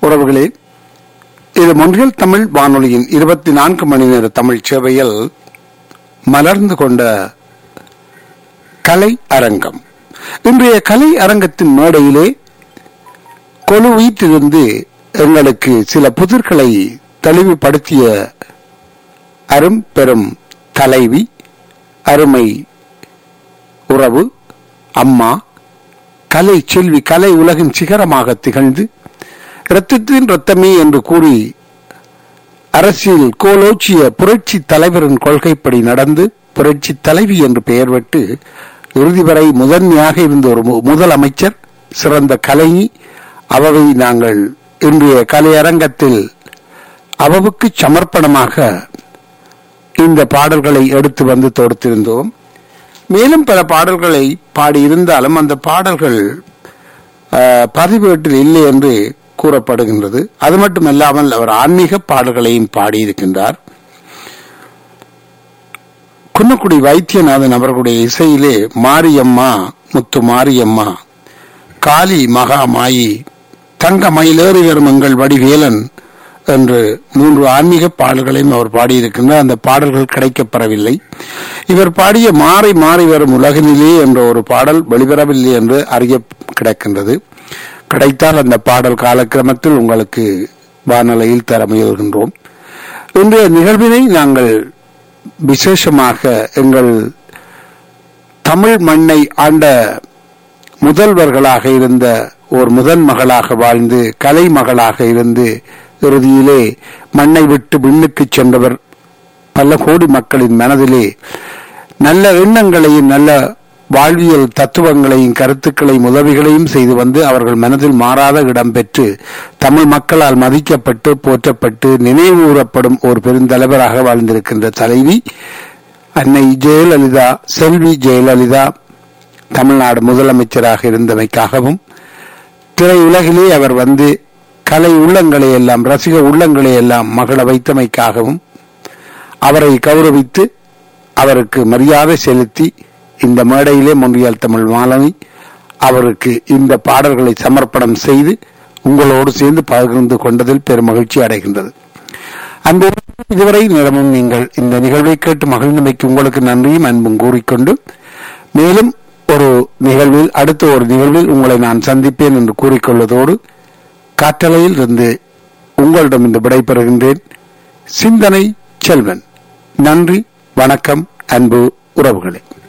உறவுகளே இது மொன்றியல் தமிழ் வானொலியின் இருபத்தி நான்கு மணி நேர தமிழ் சேவையில் மலர்ந்து கொண்ட கலை அரங்கம் இன்றைய கலை அரங்கத்தின் மேடையிலே கொலு வீட்டிலிருந்து எங்களுக்கு சில புதிர்களை தெளிவுபடுத்திய அரும் பெரும் தலைவி அருமை உறவு அம்மா கலை செல்வி கலை உலகின் சிகரமாக திகழ்ந்து இரத்தத்தின் ரத்தமே என்று கூறி அரசியல் கோலோச்சிய புரட்சி தலைவரின் கொள்கைப்படி நடந்து புரட்சி தலைவி என்று பெயர் பெற்று இறுதி வரை முதன்மையாக இருந்த ஒரு மு- முதலமைச்சர் சிறந்த கலைஞி அவவை நாங்கள் இன்றைய கலையரங்கத்தில் அவவுக்கு சமர்ப்பணமாக இந்த பாடல்களை எடுத்து வந்து தொடுத்திருந்தோம் மேலும் பல பாடல்களை பாடியிருந்தாலும் அந்த பாடல்கள் ஆஹ், பதிவேட்டில் இல்லை என்று கூறப்படுகின்றது அது மட்டுமல்லாமல் அவர் ஆன்மீக பாடல்களையும் பாடியிருக்கின்றார் குன்னக்குடி வைத்தியநாதன் அவர்களுடைய இசையிலே மாரியம்மா முத்து மாரியம்மா காளி மகாமாயி தங்க மயிலேறி வரும் எங்கள் வடிவேலன் என்று மூன்று ஆன்மீக பாடல்களையும் அவர் பாடியிருக்கின்றார் அந்த பாடல்கள் கிடைக்கப்பெறவில்லை இவர் பாடிய மாறி மாறி வரும் உலகினிலே என்ற ஒரு பாடல் வெளிவரவில்லை என்று அறிய கிடக்கின்றது கிடைத்தால் அந்த பாடல் காலக்கிரமத்தில் உங்களுக்கு வானொலியில் தர முயல்கின்றோம் இன்றைய நிகழ்வினை நாங்கள் விசேஷமாக எங்கள் தமிழ் மண்ணை ஆண்ட முதல்வர்களாக இருந்த ஒரு முதன் மகளாக வாழ்ந்து கலை மகளாக இருந்து இறுதியிலே மண்ணை விட்டு விண்ணுக்கு சென்றவர் பல கோடி மக்களின் மனதிலே நல்ல எண்ணங்களையும் நல்ல வாழ்வியல் தத்துவங்களையும் கருத்துக்களையும் உதவிகளையும் செய்து வந்து அவர்கள் மனதில் மாறாத இடம் பெற்று தமிழ் மக்களால் மதிக்கப்பட்டு போற்றப்பட்டு நினைவூறப்படும் ஒரு பெருந்தலைவராக வாழ்ந்திருக்கின்ற தலைவி அன்னை ஜெயலலிதா செல்வி ஜெயலலிதா தமிழ்நாடு முதலமைச்சராக இருந்தமைக்காகவும் திரையுலகிலே அவர் வந்து கலை உள்ளங்களை எல்லாம் ரசிக உள்ளங்களை எல்லாம் மகள வைத்தமைக்காகவும் அவரை கௌரவித்து அவருக்கு மரியாதை செலுத்தி இந்த மேடையிலே மொன்றியால் தமிழ் மாலனி அவருக்கு இந்த பாடல்களை சமர்ப்பணம் செய்து உங்களோடு சேர்ந்து பகிர்ந்து கொண்டதில் பெரும் மகிழ்ச்சி அடைகின்றது அந்த இதுவரை நிலமும் நீங்கள் இந்த நிகழ்வை கேட்டு மகிழ்ந்தமைக்கு உங்களுக்கு நன்றியும் அன்பும் கூறிக்கொண்டு மேலும் ஒரு நிகழ்வில் அடுத்த ஒரு நிகழ்வில் உங்களை நான் சந்திப்பேன் என்று கூறிக்கொள்வதோடு காற்றலையில் இருந்து உங்களிடம் இந்த விடைபெறுகின்றேன் சிந்தனை செல்வன் நன்றி வணக்கம் அன்பு உறவுகளே